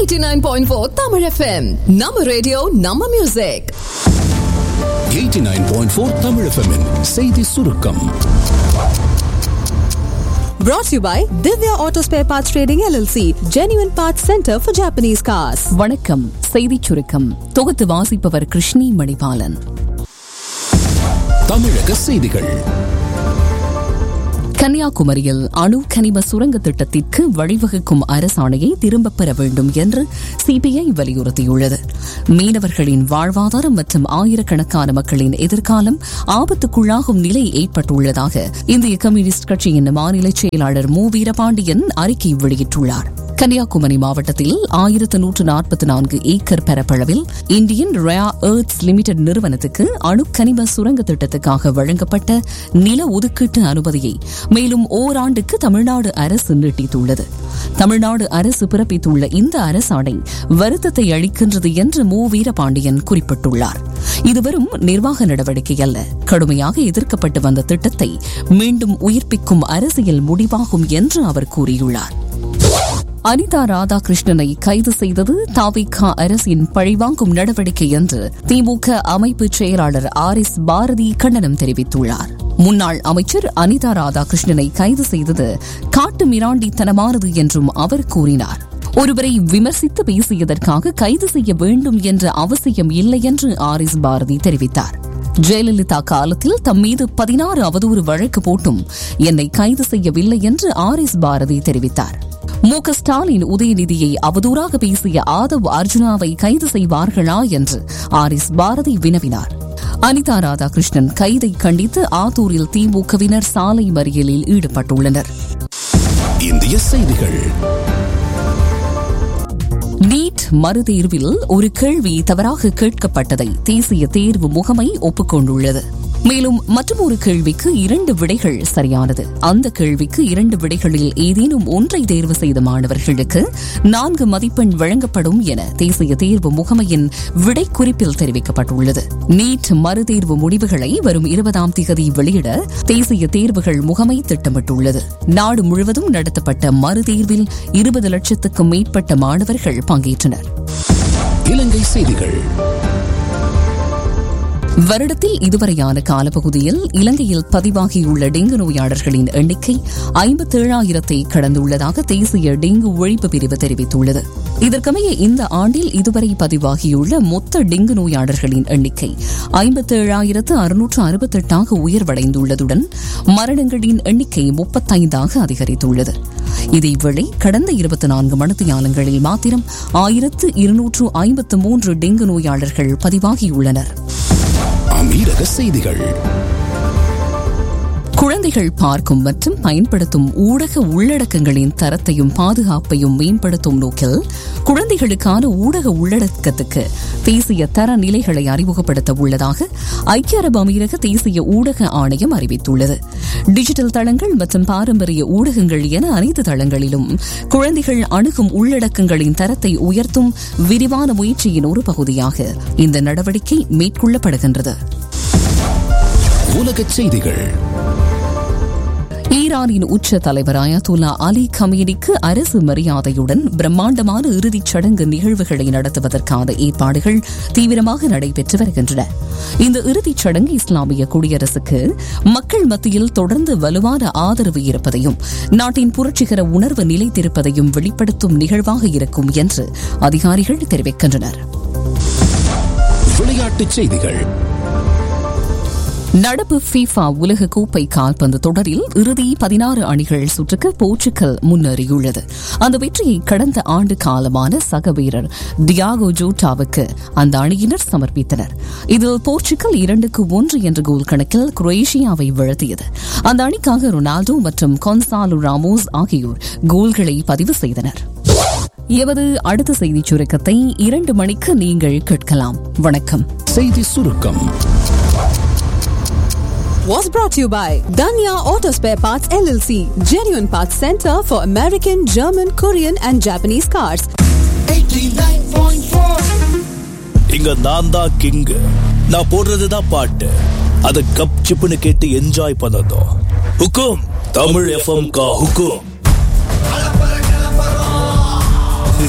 89.4 Tamil FM. நம்ம radio நம்ம music 89.4 Tamil FM -இன் செய்தி சுருக்கம் Brought to you by Divya Auto Spare Parts Trading LLC, Genuine Parts Center for Japanese Cars. வணக்கம் செய்திச் சுருக்கம் தொகுத்து வாசிப்பவர் கிருஷ்ணி மணிபாலன் தமிழக செய்திகள் கன்னியாகுமரியில் அணு கனிம சுரங்க திட்டத்திற்கு வழிவகுக்கும் அரசாணையை திரும்பப் பெற வேண்டும் என்று சிபிஐ வலியுறுத்தியுள்ளது மீனவர்களின் வாழ்வாதாரம் மற்றும் ஆயிரக்கணக்கான மக்களின் எதிர்காலம் ஆபத்துக்குள்ளாகும் நிலை ஏற்பட்டுள்ளதாக இந்திய கம்யூனிஸ்ட் கட்சியின் மாநில செயலாளர் மு வீரபாண்டியன் அறிக்கை வெளியிட்டுள்ளார் கன்னியாகுமரி மாவட்டத்தில் ஆயிரத்து நூற்று நாற்பத்தி நான்கு ஏக்கர் பரப்பளவில் இந்தியன் ரயா எர்த்ஸ் லிமிடெட் நிறுவனத்துக்கு அணுக்கனிம சுரங்க திட்டத்துக்காக வழங்கப்பட்ட நில ஒதுக்கீட்டு அனுமதியை மேலும் ஓராண்டுக்கு தமிழ்நாடு அரசு நீட்டித்துள்ளது தமிழ்நாடு அரசு பிறப்பித்துள்ள இந்த அரசாணை வருத்தத்தை அளிக்கின்றது என்று மு வீரபாண்டியன் குறிப்பிட்டுள்ளார் இது வெறும் நிர்வாக நடவடிக்கை அல்ல கடுமையாக எதிர்க்கப்பட்டு வந்த திட்டத்தை மீண்டும் உயிர்ப்பிக்கும் அரசியல் முடிவாகும் என்று அவர் கூறியுள்ளார் அனிதா ராதாகிருஷ்ணனை கைது செய்தது தாவிகா அரசின் பழிவாங்கும் நடவடிக்கை என்று திமுக அமைப்பு செயலாளர் ஆர் எஸ் பாரதி கண்டனம் தெரிவித்துள்ளார் முன்னாள் அமைச்சர் அனிதா ராதாகிருஷ்ணனை கைது செய்தது காட்டு மிராண்டித்தனமானது என்றும் அவர் கூறினார் ஒருவரை விமர்சித்து பேசியதற்காக கைது செய்ய வேண்டும் என்ற அவசியம் இல்லை என்று ஆர் எஸ் பாரதி தெரிவித்தார் ஜெயலலிதா காலத்தில் தம் மீது பதினாறு அவதூறு வழக்கு போட்டும் என்னை கைது செய்யவில்லை என்று ஆர் எஸ் பாரதி தெரிவித்தார் மு க ஸ்டாலின் உதயநிதியை அவதூறாக பேசிய ஆதவ் அர்ஜுனாவை கைது செய்வார்களா என்று ஆர் எஸ் பாரதி வினவினார் அனிதா ராதாகிருஷ்ணன் கைதை கண்டித்து ஆத்தூரில் திமுகவினர் சாலை மறியலில் ஈடுபட்டுள்ளனர் இந்திய செய்திகள் நீட் மறுதேர்வில் ஒரு கேள்வி தவறாக கேட்கப்பட்டதை தேசிய தேர்வு முகமை ஒப்புக்கொண்டுள்ளது மேலும் மற்றொரு கேள்விக்கு இரண்டு விடைகள் சரியானது அந்த கேள்விக்கு இரண்டு விடைகளில் ஏதேனும் ஒன்றை தேர்வு செய்த மாணவர்களுக்கு நான்கு மதிப்பெண் வழங்கப்படும் என தேசிய தேர்வு முகமையின் விடை குறிப்பில் தெரிவிக்கப்பட்டுள்ளது நீட் மறுதேர்வு முடிவுகளை வரும் இருபதாம் தேதி வெளியிட தேசிய தேர்வுகள் முகமை திட்டமிட்டுள்ளது நாடு முழுவதும் நடத்தப்பட்ட மறுதேர்வில் இருபது லட்சத்துக்கும் மேற்பட்ட மாணவர்கள் பங்கேற்றனர் இலங்கை செய்திகள் வருடத்தில் இதுவரையான காலப்பகுதியில் இலங்கையில் பதிவாகியுள்ள டெங்கு நோயாளர்களின் எண்ணிக்கை ஐம்பத்தேழாயிரத்தை கடந்துள்ளதாக தேசிய டெங்கு ஒழிப்பு பிரிவு தெரிவித்துள்ளது இதற்கமைய இந்த ஆண்டில் இதுவரை பதிவாகியுள்ள மொத்த டெங்கு நோயாளர்களின் எண்ணிக்கை ஐம்பத்தேழாயிரத்து அறுநூற்று அறுபத்தெட்டாக உயர்வடைந்துள்ளதுடன் மரணங்களின் எண்ணிக்கை முப்பத்தைந்தாக அதிகரித்துள்ளது இதேவேளை கடந்த இருபத்தி நான்கு மணித்தியாலங்களில் மாத்திரம் ஆயிரத்து இருநூற்று ஐம்பத்து மூன்று டெங்கு நோயாளர்கள் பதிவாகியுள்ளனர் அமீரக செய்திகள் குழந்தைகள் பார்க்கும் மற்றும் பயன்படுத்தும் ஊடக உள்ளடக்கங்களின் தரத்தையும் பாதுகாப்பையும் மேம்படுத்தும் நோக்கில் குழந்தைகளுக்கான ஊடக உள்ளடக்கத்துக்கு தேசிய தர நிலைகளை அறிமுகப்படுத்த உள்ளதாக ஐக்கிய அரபு அமீரக தேசிய ஊடக ஆணையம் அறிவித்துள்ளது டிஜிட்டல் தளங்கள் மற்றும் பாரம்பரிய ஊடகங்கள் என அனைத்து தளங்களிலும் குழந்தைகள் அணுகும் உள்ளடக்கங்களின் தரத்தை உயர்த்தும் விரிவான முயற்சியின் ஒரு பகுதியாக இந்த நடவடிக்கை மேற்கொள்ளப்படுகின்றது உலகச் செய்திகள் ஈரானின் உச்ச தலைவர் அயத்துல்லா அலி கமீனிக்கு அரசு மரியாதையுடன் பிரம்மாண்டமான இறுதிச் சடங்கு நிகழ்வுகளை நடத்துவதற்கான ஏற்பாடுகள் தீவிரமாக நடைபெற்று வருகின்றன இந்த இறுதிச் சடங்கு இஸ்லாமிய குடியரசுக்கு மக்கள் மத்தியில் தொடர்ந்து வலுவான ஆதரவு இருப்பதையும் நாட்டின் புரட்சிகர உணர்வு நிலைத்திருப்பதையும் வெளிப்படுத்தும் நிகழ்வாக இருக்கும் என்று அதிகாரிகள் தெரிவிக்கின்றனர் விளையாட்டுச் செய்திகள் நடப்பு ஃபீஃபா உலக கோப்பை கால்பந்து தொடரில் இறுதி பதினாறு அணிகள் சுற்றுக்கு போர்ச்சுகல் முன்னேறியுள்ளது அந்த வெற்றியை கடந்த ஆண்டு காலமான சக வீரர் டியாகோ ஜோட்டாவுக்கு அந்த அணியினர் சமர்ப்பித்தனர் இதில் போர்ச்சுகல் இரண்டுக்கு ஒன்று என்ற கோல் கணக்கில் குரோேஷியாவை வீழ்த்தியது அந்த அணிக்காக ரொனால்டோ மற்றும் கொன்சாலோ ராமோஸ் ஆகியோர் கோல்களை பதிவு செய்தனர் எமது அடுத்த செய்திச் சுருக்கத்தை இரண்டு மணிக்கு நீங்கள் கேட்கலாம் வணக்கம் செய்தி சுருக்கம் Was brought to you by Danya Auto Spare Parts LLC, Genuine Parts Center for American, German, Korean, and Japanese cars. இங்க நான் தான் கிங் நான் போடுறதுதான் பாட்டு அத கப் சிப்புன்னு கேட்டு என்ஜாய் பண்ணதும் ஹுக்கும் தமிழ் எஃப்எம் கா ஹுக்கும்